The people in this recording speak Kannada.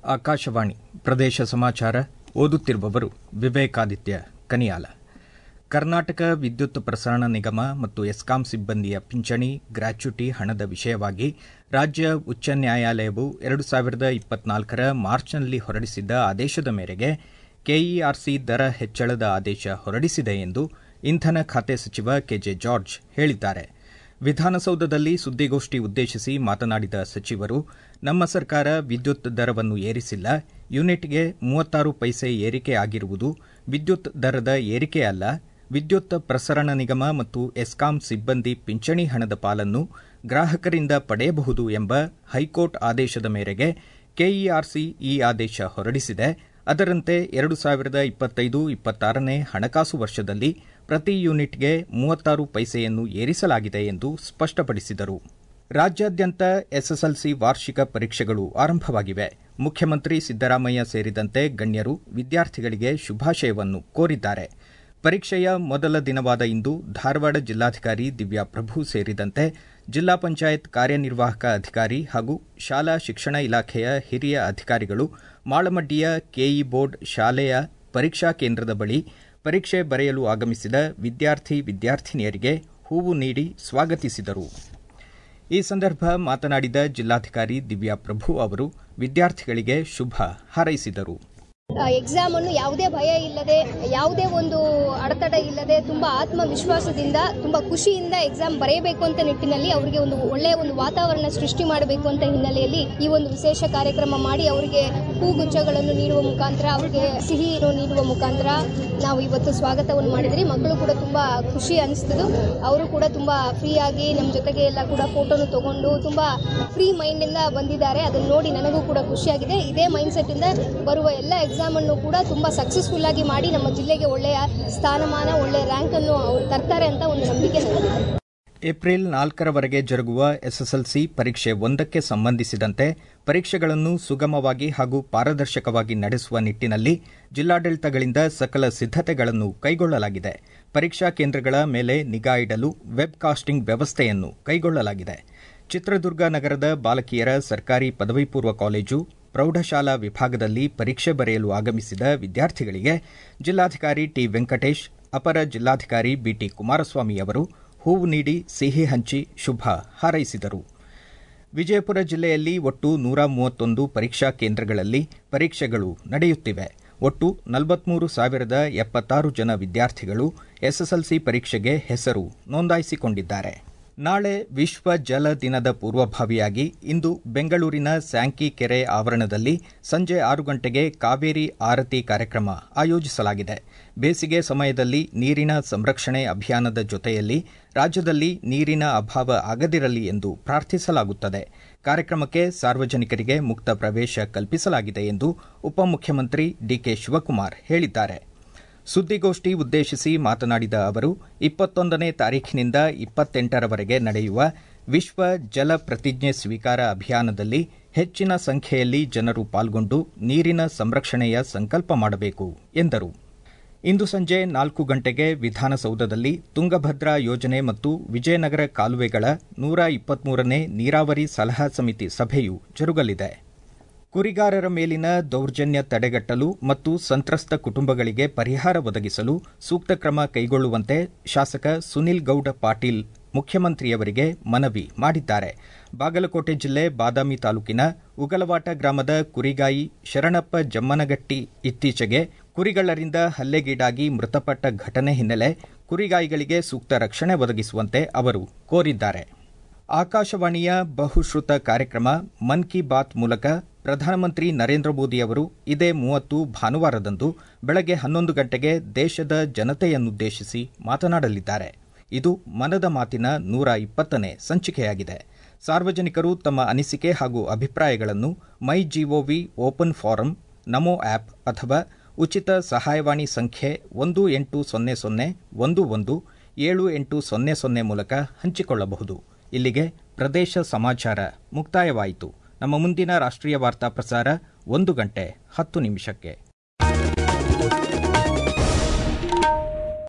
ಆಕಾಶವಾಣಿ ಪ್ರದೇಶ ಸಮಾಚಾರ ಓದುತ್ತಿರುವವರು ವಿವೇಕಾದಿತ್ಯ ಕನಿಯಾಲ ಕರ್ನಾಟಕ ವಿದ್ಯುತ್ ಪ್ರಸರಣ ನಿಗಮ ಮತ್ತು ಎಸ್ಕಾಂ ಸಿಬ್ಬಂದಿಯ ಪಿಂಚಣಿ ಗ್ರಾಚ್ಯುಟಿ ಹಣದ ವಿಷಯವಾಗಿ ರಾಜ್ಯ ಉಚ್ಚ ನ್ಯಾಯಾಲಯವು ಎರಡು ಸಾವಿರದ ಇಪ್ಪತ್ನಾಲ್ಕರ ಮಾರ್ಚ್ನಲ್ಲಿ ಹೊರಡಿಸಿದ್ದ ಆದೇಶದ ಮೇರೆಗೆ ಕೆಇಆರ್ಸಿ ದರ ಹೆಚ್ಚಳದ ಆದೇಶ ಹೊರಡಿಸಿದೆ ಎಂದು ಇಂಧನ ಖಾತೆ ಸಚಿವ ಕೆಜೆ ಜಾರ್ಜ್ ಹೇಳಿದ್ದಾರೆ ವಿಧಾನಸೌಧದಲ್ಲಿ ಸುದ್ದಿಗೋಷ್ಠಿ ಉದ್ದೇಶಿಸಿ ಮಾತನಾಡಿದ ಸಚಿವರು ನಮ್ಮ ಸರ್ಕಾರ ವಿದ್ಯುತ್ ದರವನ್ನು ಏರಿಸಿಲ್ಲ ಯೂನಿಟ್ಗೆ ಮೂವತ್ತಾರು ಪೈಸೆ ಏರಿಕೆ ಆಗಿರುವುದು ವಿದ್ಯುತ್ ದರದ ಏರಿಕೆ ಅಲ್ಲ ವಿದ್ಯುತ್ ಪ್ರಸರಣ ನಿಗಮ ಮತ್ತು ಎಸ್ಕಾಂ ಸಿಬ್ಬಂದಿ ಪಿಂಚಣಿ ಹಣದ ಪಾಲನ್ನು ಗ್ರಾಹಕರಿಂದ ಪಡೆಯಬಹುದು ಎಂಬ ಹೈಕೋರ್ಟ್ ಆದೇಶದ ಮೇರೆಗೆ ಕೆಇಆರ್ಸಿ ಈ ಆದೇಶ ಹೊರಡಿಸಿದೆ ಅದರಂತೆ ಎರಡು ಸಾವಿರದ ಇಪ್ಪತ್ತೈದು ಇಪ್ಪತ್ತಾರನೇ ಹಣಕಾಸು ವರ್ಷದಲ್ಲಿ ಪ್ರತಿ ಯೂನಿಟ್ಗೆ ಮೂವತ್ತಾರು ಪೈಸೆಯನ್ನು ಏರಿಸಲಾಗಿದೆ ಎಂದು ಸ್ಪಷ್ಟಪಡಿಸಿದರು ರಾಜ್ಯಾದ್ಯಂತ ಎಸ್ಎಸ್ಎಲ್ಸಿ ವಾರ್ಷಿಕ ಪರೀಕ್ಷೆಗಳು ಆರಂಭವಾಗಿವೆ ಮುಖ್ಯಮಂತ್ರಿ ಸಿದ್ದರಾಮಯ್ಯ ಸೇರಿದಂತೆ ಗಣ್ಯರು ವಿದ್ಯಾರ್ಥಿಗಳಿಗೆ ಶುಭಾಶಯವನ್ನು ಕೋರಿದ್ದಾರೆ ಪರೀಕ್ಷೆಯ ಮೊದಲ ದಿನವಾದ ಇಂದು ಧಾರವಾಡ ಜಿಲ್ಲಾಧಿಕಾರಿ ದಿವ್ಯಾ ಪ್ರಭು ಸೇರಿದಂತೆ ಜಿಲ್ಲಾ ಪಂಚಾಯತ್ ಕಾರ್ಯನಿರ್ವಾಹಕ ಅಧಿಕಾರಿ ಹಾಗೂ ಶಾಲಾ ಶಿಕ್ಷಣ ಇಲಾಖೆಯ ಹಿರಿಯ ಅಧಿಕಾರಿಗಳು ಮಾಳಮಡ್ಡಿಯ ಕೆಇ ಬೋರ್ಡ್ ಶಾಲೆಯ ಪರೀಕ್ಷಾ ಕೇಂದ್ರದ ಬಳಿ ಪರೀಕ್ಷೆ ಬರೆಯಲು ಆಗಮಿಸಿದ ವಿದ್ಯಾರ್ಥಿ ವಿದ್ಯಾರ್ಥಿನಿಯರಿಗೆ ಹೂವು ನೀಡಿ ಸ್ವಾಗತಿಸಿದರು ಈ ಸಂದರ್ಭ ಮಾತನಾಡಿದ ಜಿಲ್ಲಾಧಿಕಾರಿ ದಿವ್ಯಾ ಪ್ರಭು ಅವರು ವಿದ್ಯಾರ್ಥಿಗಳಿಗೆ ಶುಭ ಹಾರೈಸಿದರು ಎಕ್ಸಾಮ್ ಅನ್ನು ಯಾವುದೇ ಭಯ ಇಲ್ಲದೆ ಯಾವುದೇ ಒಂದು ಅಡೆತಡೆ ಇಲ್ಲದೆ ತುಂಬಾ ಆತ್ಮವಿಶ್ವಾಸದಿಂದ ತುಂಬಾ ಖುಷಿಯಿಂದ ಎಕ್ಸಾಮ್ ಬರೆಯಬೇಕು ಅಂತ ನಿಟ್ಟಿನಲ್ಲಿ ಅವರಿಗೆ ಒಂದು ಒಳ್ಳೆಯ ಒಂದು ವಾತಾವರಣ ಸೃಷ್ಟಿ ಮಾಡಬೇಕು ಅಂತ ಹಿನ್ನೆಲೆಯಲ್ಲಿ ಈ ಒಂದು ವಿಶೇಷ ಕಾರ್ಯಕ್ರಮ ಮಾಡಿ ಅವರಿಗೆ ಹೂಗುಚ್ಛಗಳನ್ನು ನೀಡುವ ಮುಖಾಂತರ ಅವರಿಗೆ ಸಿಹಿ ನೀಡುವ ಮುಖಾಂತರ ನಾವು ಇವತ್ತು ಸ್ವಾಗತವನ್ನು ಮಾಡಿದ್ರಿ ಮಕ್ಕಳು ಕೂಡ ತುಂಬಾ ಖುಷಿ ಅನಿಸ್ತದು ಅವರು ಕೂಡ ತುಂಬಾ ಫ್ರೀ ಆಗಿ ನಮ್ಮ ಜೊತೆಗೆ ಎಲ್ಲ ಕೂಡ ಫೋಟೋನು ತಗೊಂಡು ತುಂಬಾ ಫ್ರೀ ಮೈಂಡ್ ಇಂದ ಬಂದಿದ್ದಾರೆ ಅದನ್ನು ನೋಡಿ ನನಗೂ ಕೂಡ ಖುಷಿಯಾಗಿದೆ ಇದೇ ಮೈಂಡ್ ಸೆಟ್ ಇಂದ ಬರುವ ಎಲ್ಲ ಎಕ್ಸಾಮ್ ಅನ್ನು ಕೂಡ ತುಂಬಾ ಸಕ್ಸಸ್ಫುಲ್ ಆಗಿ ಮಾಡಿ ನಮ್ಮ ಜಿಲ್ಲೆಗೆ ಒಳ್ಳೆಯ ಸ್ಥಾನಮಾನ ಒಳ್ಳೆಯ ರ್ಯಾಂಕ್ ಅನ್ನು ಅವರು ತರ್ತಾರೆ ಅಂತ ಒಂದು ನಂಬಿಕೆ ನನಗಿದೆ ಏಪ್ರಿಲ್ ನಾಲ್ಕರವರೆಗೆ ಜರುಗುವ ಎಸ್ಎಸ್ಎಲ್ಸಿ ಪರೀಕ್ಷೆ ಒಂದಕ್ಕೆ ಸಂಬಂಧಿಸಿದಂತೆ ಪರೀಕ್ಷೆಗಳನ್ನು ಸುಗಮವಾಗಿ ಹಾಗೂ ಪಾರದರ್ಶಕವಾಗಿ ನಡೆಸುವ ನಿಟ್ಟಿನಲ್ಲಿ ಜಿಲ್ಲಾಡಳಿತಗಳಿಂದ ಸಕಲ ಸಿದ್ದತೆಗಳನ್ನು ಕೈಗೊಳ್ಳಲಾಗಿದೆ ಪರೀಕ್ಷಾ ಕೇಂದ್ರಗಳ ಮೇಲೆ ನಿಗಾ ಇಡಲು ವೆಬ್ ಕಾಸ್ಟಿಂಗ್ ವ್ಯವಸ್ಥೆಯನ್ನು ಕೈಗೊಳ್ಳಲಾಗಿದೆ ಚಿತ್ರದುರ್ಗ ನಗರದ ಬಾಲಕಿಯರ ಸರ್ಕಾರಿ ಪದವಿ ಪೂರ್ವ ಕಾಲೇಜು ಪ್ರೌಢಶಾಲಾ ವಿಭಾಗದಲ್ಲಿ ಪರೀಕ್ಷೆ ಬರೆಯಲು ಆಗಮಿಸಿದ ವಿದ್ಯಾರ್ಥಿಗಳಿಗೆ ಜಿಲ್ಲಾಧಿಕಾರಿ ಟಿ ವೆಂಕಟೇಶ್ ಅಪರ ಜಿಲ್ಲಾಧಿಕಾರಿ ಬಿಟಿ ಕುಮಾರಸ್ವಾಮಿ ಅವರು ಹೂವು ನೀಡಿ ಸಿಹಿ ಹಂಚಿ ಶುಭ ಹಾರೈಸಿದರು ವಿಜಯಪುರ ಜಿಲ್ಲೆಯಲ್ಲಿ ಒಟ್ಟು ನೂರ ಮೂವತ್ತೊಂದು ಪರೀಕ್ಷಾ ಕೇಂದ್ರಗಳಲ್ಲಿ ಪರೀಕ್ಷೆಗಳು ನಡೆಯುತ್ತಿವೆ ಒಟ್ಟು ನಲವತ್ಮೂರು ಸಾವಿರದ ಎಪ್ಪತ್ತಾರು ಜನ ವಿದ್ಯಾರ್ಥಿಗಳು ಎಸ್ಎಸ್ಎಲ್ಸಿ ಪರೀಕ್ಷೆಗೆ ಹೆಸರು ನೋಂದಾಯಿಸಿಕೊಂಡಿದ್ದಾರೆ ನಾಳೆ ವಿಶ್ವ ಜಲ ದಿನದ ಪೂರ್ವಭಾವಿಯಾಗಿ ಇಂದು ಬೆಂಗಳೂರಿನ ಸ್ಯಾಂಕಿ ಕೆರೆ ಆವರಣದಲ್ಲಿ ಸಂಜೆ ಆರು ಗಂಟೆಗೆ ಕಾವೇರಿ ಆರತಿ ಕಾರ್ಯಕ್ರಮ ಆಯೋಜಿಸಲಾಗಿದೆ ಬೇಸಿಗೆ ಸಮಯದಲ್ಲಿ ನೀರಿನ ಸಂರಕ್ಷಣೆ ಅಭಿಯಾನದ ಜೊತೆಯಲ್ಲಿ ರಾಜ್ಯದಲ್ಲಿ ನೀರಿನ ಅಭಾವ ಆಗದಿರಲಿ ಎಂದು ಪ್ರಾರ್ಥಿಸಲಾಗುತ್ತದೆ ಕಾರ್ಯಕ್ರಮಕ್ಕೆ ಸಾರ್ವಜನಿಕರಿಗೆ ಮುಕ್ತ ಪ್ರವೇಶ ಕಲ್ಪಿಸಲಾಗಿದೆ ಎಂದು ಉಪಮುಖ್ಯಮಂತ್ರಿ ಡಿಕೆ ಶಿವಕುಮಾರ್ ಹೇಳಿದ್ದಾರೆ ಸುದ್ದಿಗೋಷ್ಠಿ ಉದ್ದೇಶಿಸಿ ಮಾತನಾಡಿದ ಅವರು ಇಪ್ಪತ್ತೊಂದನೇ ತಾರೀಖಿನಿಂದ ಇಪ್ಪತ್ತೆಂಟರವರೆಗೆ ನಡೆಯುವ ವಿಶ್ವ ಜಲ ಪ್ರತಿಜ್ಞೆ ಸ್ವೀಕಾರ ಅಭಿಯಾನದಲ್ಲಿ ಹೆಚ್ಚಿನ ಸಂಖ್ಯೆಯಲ್ಲಿ ಜನರು ಪಾಲ್ಗೊಂಡು ನೀರಿನ ಸಂರಕ್ಷಣೆಯ ಸಂಕಲ್ಪ ಮಾಡಬೇಕು ಎಂದರು ಇಂದು ಸಂಜೆ ನಾಲ್ಕು ಗಂಟೆಗೆ ವಿಧಾನಸೌಧದಲ್ಲಿ ತುಂಗಭದ್ರಾ ಯೋಜನೆ ಮತ್ತು ವಿಜಯನಗರ ಕಾಲುವೆಗಳ ನೂರ ಇಪ್ಪತ್ಮೂರನೇ ನೀರಾವರಿ ಸಲಹಾ ಸಮಿತಿ ಸಭೆಯು ಜರುಗಲಿದೆ ಕುರಿಗಾರರ ಮೇಲಿನ ದೌರ್ಜನ್ಯ ತಡೆಗಟ್ಟಲು ಮತ್ತು ಸಂತ್ರಸ್ತ ಕುಟುಂಬಗಳಿಗೆ ಪರಿಹಾರ ಒದಗಿಸಲು ಸೂಕ್ತ ಕ್ರಮ ಕೈಗೊಳ್ಳುವಂತೆ ಶಾಸಕ ಸುನಿಲ್ ಗೌಡ ಪಾಟೀಲ್ ಮುಖ್ಯಮಂತ್ರಿಯವರಿಗೆ ಮನವಿ ಮಾಡಿದ್ದಾರೆ ಬಾಗಲಕೋಟೆ ಜಿಲ್ಲೆ ಬಾದಾಮಿ ತಾಲೂಕಿನ ಉಗಲವಾಟ ಗ್ರಾಮದ ಕುರಿಗಾಯಿ ಶರಣಪ್ಪ ಜಮ್ಮನಗಟ್ಟಿ ಇತ್ತೀಚೆಗೆ ಕುರಿಗಳರಿಂದ ಹಲ್ಲೆಗೀಡಾಗಿ ಮೃತಪಟ್ಟ ಘಟನೆ ಹಿನ್ನೆಲೆ ಕುರಿಗಾಯಿಗಳಿಗೆ ಸೂಕ್ತ ರಕ್ಷಣೆ ಒದಗಿಸುವಂತೆ ಅವರು ಕೋರಿದ್ದಾರೆ ಆಕಾಶವಾಣಿಯ ಬಹುಶ್ರುತ ಕಾರ್ಯಕ್ರಮ ಮನ್ ಕಿ ಬಾತ್ ಮೂಲಕ ಪ್ರಧಾನಮಂತ್ರಿ ನರೇಂದ್ರ ಮೋದಿ ಅವರು ಇದೇ ಮೂವತ್ತು ಭಾನುವಾರದಂದು ಬೆಳಗ್ಗೆ ಹನ್ನೊಂದು ಗಂಟೆಗೆ ದೇಶದ ಜನತೆಯನ್ನುದ್ದೇಶಿಸಿ ಮಾತನಾಡಲಿದ್ದಾರೆ ಇದು ಮನದ ಮಾತಿನ ನೂರ ಇಪ್ಪತ್ತನೇ ಸಂಚಿಕೆಯಾಗಿದೆ ಸಾರ್ವಜನಿಕರು ತಮ್ಮ ಅನಿಸಿಕೆ ಹಾಗೂ ಅಭಿಪ್ರಾಯಗಳನ್ನು my gov open forum NaMo app ಅಥವಾ ಉಚಿತ ಸಹಾಯವಾಣಿ ಸಂಖ್ಯೆ ಒಂದು ಎಂಟು ಸೊನ್ನೆ ಸೊನ್ನೆ ಒಂದು ಒಂದು ಏಳು ಎಂಟು ಸೊನ್ನೆ ಸೊನ್ನೆ ಮೂಲಕ ಹಂಚಿಕೊಳ್ಳಬಹುದು ಇಲ್ಲಿಗೆ ಪ್ರದೇಶ ಸಮಾಚಾರ ಮುಕ್ತಾಯವಾಯಿತು ನಮ್ಮ ಮುಂದಿನ ರಾಷ್ಟ್ರೀಯ ವಾರ್ತಾ ಪ್ರಸಾರ ಒಂದು ಗಂಟೆ ಹತ್ತು ನಿಮಿಷಕ್ಕೆ